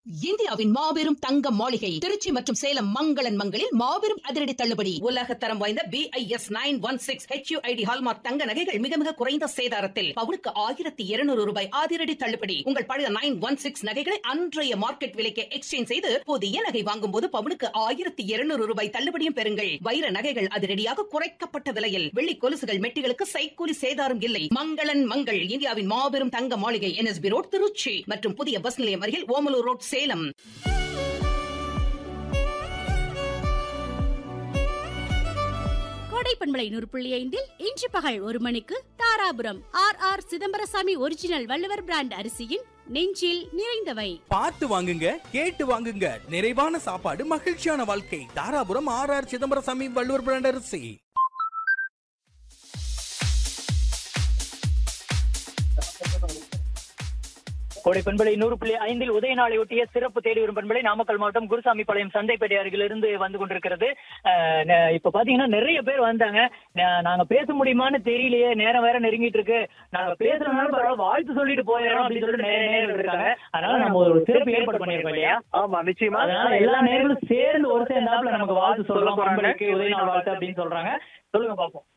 இந்தியாவின் மாபெரும் தங்க மாளிகை திருச்சி மற்றும் சேலம் மங்களன் மங்களில் மாபெரும் அதிரடி தள்ளுபடி உலக தரம் வாய்ந்த B I S nine one six HUID hallmark தங்க நகைகள் மிக மிக குறைந்த சேதாரத்தில் பவுனுக்கு ஆயிரத்தி இருநூறு ரூபாய் அதிரடி தள்ளுபடி உங்கள் பழைய நைன் ஒன் சிக்ஸ் நகைகளை அன்றைய மார்க்கெட் விலைக்கு எக்ஸ்சேஞ்ச் செய்து புதிய நகை வாங்கும் போது பவுனுக்கு ஆயிரத்தி இருநூறு ரூபாய் தள்ளுபடியும் பெறுங்கள் வைர நகைகள் அதிரடியாக குறைக்கப்பட்ட விலையில் வெள்ளி கொலுசுகள் மெட்டிகளுக்கு சைக்கூலி சேதாரம் இல்லை மங்களன் மங்கள் இந்தியாவின் மாபெரும் தங்க மாளிகை என்எஸ்பி ரோட் திருச்சி மற்றும் புதிய பஸ் நிலையம் அருகில் ஓமலூர் ரோட் சேலம் கோடை பண்பலை நூறு புள்ளி ஐந்தில் இன்று பகல் ஒரு மணிக்கு Dharapuram R R Chidambarasamy original Valluvar brand அரிசியின் நெஞ்சில் நிறைந்தவை பார்த்து வாங்குங்க கேட்டு வாங்குங்க நிறைவான சாப்பாடு மகிழ்ச்சியான வாழ்க்கை Dharapuram R R Chidambarasamy Valluvar brand அரிசி கோடை பண்பலை நூறு புள்ளி ஐந்தில் உதய நாளை ஒட்டிய சிறப்பு தேடி வரும் பண்பலை நாமக்கல் மாவட்டம் குருசாமி பாளையம் சந்தைப்பேட்டை அருகிலிருந்து வந்து கொண்டிருக்கிறது அஹ், ந- இப்ப பாத்தீங்கன்னா நிறைய பேர் வந்தாங்க நா- நாங்க பேச முடியுமான்னு தெரியலையே நேரம் வேற நெருங்கிட்டு இருக்கு நாங்க பேசுறதுனால பரவாயில்ல வாழ்த்து சொல்லிட்டு போயிடறோம் அப்படின்னு சொல்லிட்டு நிறைய நேரம் இருக்காங்க அதனால நம்ம ஒரு சிறப்பு ஏற்பாடு பண்ணிருக்கோம் இல்லையா ஆமா நிச்சயமா அதனால எல்லா நேர்களும் சேர்ந்து ஒரு சேர்ந்தாப்புல நமக்கு வாழ்த்து சொல்லலாம் பண்பலைக்கு உதய நாள் வாழ்த்து அப்படின்னு சொல்றாங்க சொல்லுங்க பாப்போம்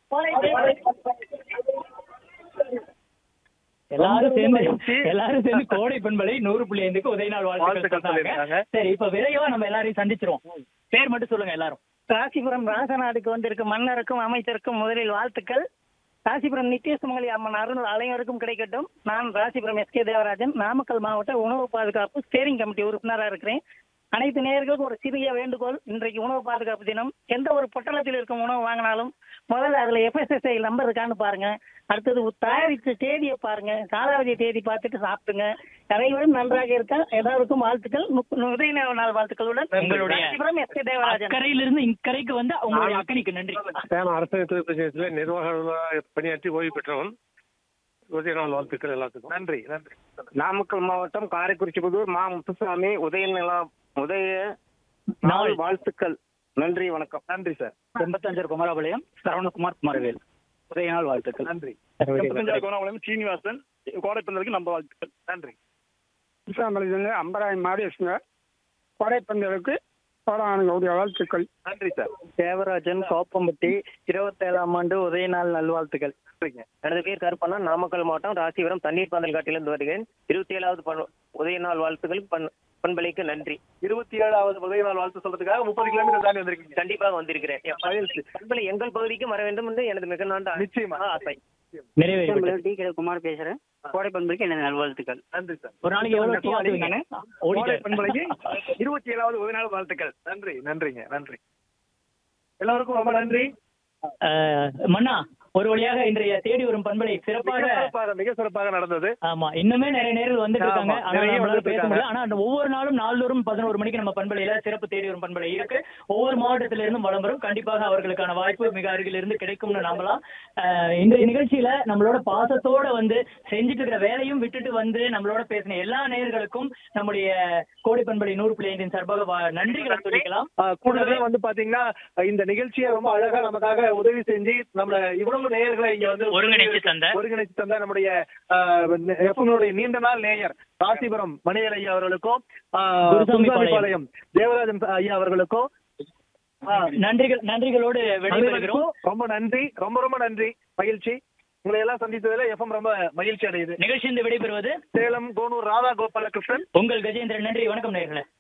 எல்லாரும் சேர்ந்து எல்லாரும் சேர்ந்து கோடை பண்பலை நூறு புள்ளி ஐந்துக்கு உதய நாள் வாழ்த்துக்கள் வாழ்த்துக்கள் சொன்னாங்க சொல்லியிருக்காங்க. சரி இப்ப விரைவா நம்ம எல்லாரையும் சந்திச்சிருவோம் பேர் மட்டும் சொல்லுங்க எல்லாரும் ராசிபுரம் ராசநாடுக்கு வந்திருக்கும் மன்னருக்கும் அமைச்சருக்கும் முதலில் வாழ்த்துக்கள் ராசிபுரம் நித்தியசுமங்கலி அம்மன் அருள் அனைவருக்கும் கிடைக்கட்டும் நான் ராசிபுரம் எஸ் கே தேவராஜன் நாமக்கல் மாவட்ட உணவு பாதுகாப்பு ஸ்டேரிங் கமிட்டி உறுப்பினராக இருக்கிறேன் அனைத்து நேயர்களுக்கும் ஒரு சிறிய வேண்டுகோள் இன்றைக்கு உணவு பாதுகாப்பு தினம் எந்த ஒரு பொட்டலத்தில் இருக்கும் உணவு வாங்கினாலும் முதல்ல அதுல எஃப்எஸ்எஸ்ஐ நம்பர் இருக்கான்னு பாருங்க அடுத்தது தயாரித்த தேதியை பாருங்க காலாவதி தேதி பார்த்துட்டு சாப்பிடுங்க அனைவரும் நன்றாக இருக்க எல்லாருக்கும் வாழ்த்துக்கள் மு- உதய நாள் வாழ்த்துக்களுடன் உங்களுடைய ராசிபுரம் எஸ் கே தேவராஜன் அக்கறையிலிருந்து இக்கரைக்கு வந்து உங்களுடைய அக்கறைக்கு நன்றி சேலம் அரசு பிரதேசத்தில் நிர்வாக பணியாற்றி ஓய்வு பெற்றவன் உதய நாள் வாழ்த்துக்கள் எல்லாத்துக்கும் நன்றி நன்றி நாமக்கல் மாவட்டம் காரைக்குறிச்சி புதூர் மா முத்துசாமி உதய நிலா உதய நாள் நாள் வாழ்த்துக்கள் நன்றி வணக்கம் நன்றி சார் எண்பத்தஞ்சர் குமாரபாளையம் சரவணகுமார் குமாரவேல் உதய நாள் வாழ்த்துக்கள் நன்றி நன்றி. கோணாவளம் சீனிவாசன் கோடைப்பந்தலுக்கு நம்ம வாழ்த்துக்கள் நன்றி கிருஷ்ணாமலையிலிருந்து அம்பராயம் மாடேசுங்க கொடைப்பந்தலுக்கு கோடானுடைய வாழ்த்துக்கள் நன்றி சார் தேவராஜன் கோப்பம்பட்டி இருபத்தேழாம் ஆண்டு உதய நாள் நல்வாழ்த்துக்கள் எனது பேர் கருப்பண்ணா நாமக்கல் மாவட்டம் ராசிபுரம் தண்ணீர் பந்தல் காட்டிலிருந்து வருகிறேன் இருபத்தி ஏழாவது பண்- உதய நாள் வாழ்த்துக்கள் பண்- பண்பலைக்கு நன்றி இருபத்தி ஏழாவது உதய நாள் வாழ்த்து சொல்றதுக்காக முப்பது கிலோமீட்டர் தாண்டி வந்திருக்கீங்க கண்டிப்பாக வந்திருக்கிறேன் என் மகிழ்ச்சி. பண்பலை எங்கள் பகுதிக்கு வர வேண்டும் என்று எனது மிக நாண்ட நிச்சயமா. ஆசை நிறைவேறி டி கே குமார் பேசுறேன் கோடைப்பந்தலுக்கு எனது நல்வாழ்த்துக்கள் நன்றி சார் ஒரு நாளைக்கு எவ்வளவு டீ ஆடுவீங்க கோடை ஓடிட்டேன் பண்பலைக்கு இருபத்தி ஏழாவது உதய நாள் வாழ்த்துக்கள் நன்றி நன்றிங்க நன்றி எல்லாருக்கும் ரொம்ப நன்றி அஹ், மன்னா ஒரு வழியாக இன்றைய தேடி வரும் பண்பலை மிக சிறப்பாக சிறப்பாக மிக சிறப்பாக நடந்தது ஆமா இன்னுமே நிறைய நேரில் வந்துட்டு இருக்காங்க ஆமா, ஆனா நிறைய நம்மளால வந்துட்டு பேச இருக்காங்க. முடியல ஆனா அந்த ஒவ்வொரு நாளும் நாள்தோறும் பதினோரு மணிக்கு நம்ம பண்பலையில சிறப்பு தேடி வரும் பண்பலை இருக்கு ஒவ்வொரு மாவட்டத்தில இருந்தும் வளம் வரும் கண்டிப்பாக அவர்களுக்கான வாய்ப்பு மிக அருகில் இருந்து கிடைக்கும்னு நம்பலாம் அஹ், இந்த நிகழ்ச்சியில நம்மளோட பாசத்தோட வந்து செஞ்சுட்டு இருக்கிற வேலையும் விட்டுட்டு வந்து நம்மளோட பேசின எல்லா நேயர்களுக்கும் நம்முடைய கோடை பண்பலை நூறு புள்ளி ஐந்தின் சார்பாக வா- நன்றிகளை சொல்லிக்கலாம் ஆஹ் கூடவே வந்து பாத்தீங்கன்னா இந்த நிகழ்ச்சியை ரொம்ப அழகா நமக்காக உதவி செஞ்சு நம்ம இவ்வளவு நேயர்களை இங்க வந்து ஒருங்கிணைச்சு தந்த. ஒருங்கிணைச்சு தந்த நம்முடைய எஃப்எம்னுடைய நீண்ட நாள் நேயர் ராசிபுரம் மணியல் ஐயா அவர்களுக்கும் ஆஹ், குருசாமி குருசாமிபாளையம் தேவராஜன் ஐயா அவர்களுக்கும் ஆஹ், நன்றிகள் நன்றிகளோடு விடைபெறுகிறோம் அனைவருக்கும் ரொம்ப நன்றி ரொம்ப ரொம்ப நன்றி மகிழ்ச்சி உங்களை எல்லாம் சந்தித்ததுல எஃப்எம் ரொம்ப மகிழ்ச்சி அடையுது நிகழ்ச்சியிலிருந்து விடைபெறுவது சேலம் கோனூர் ராதா கோபாலகிருஷ்ணன் உங்கள் கஜேந்திரன் நன்றி வணக்கம் நேயர்களே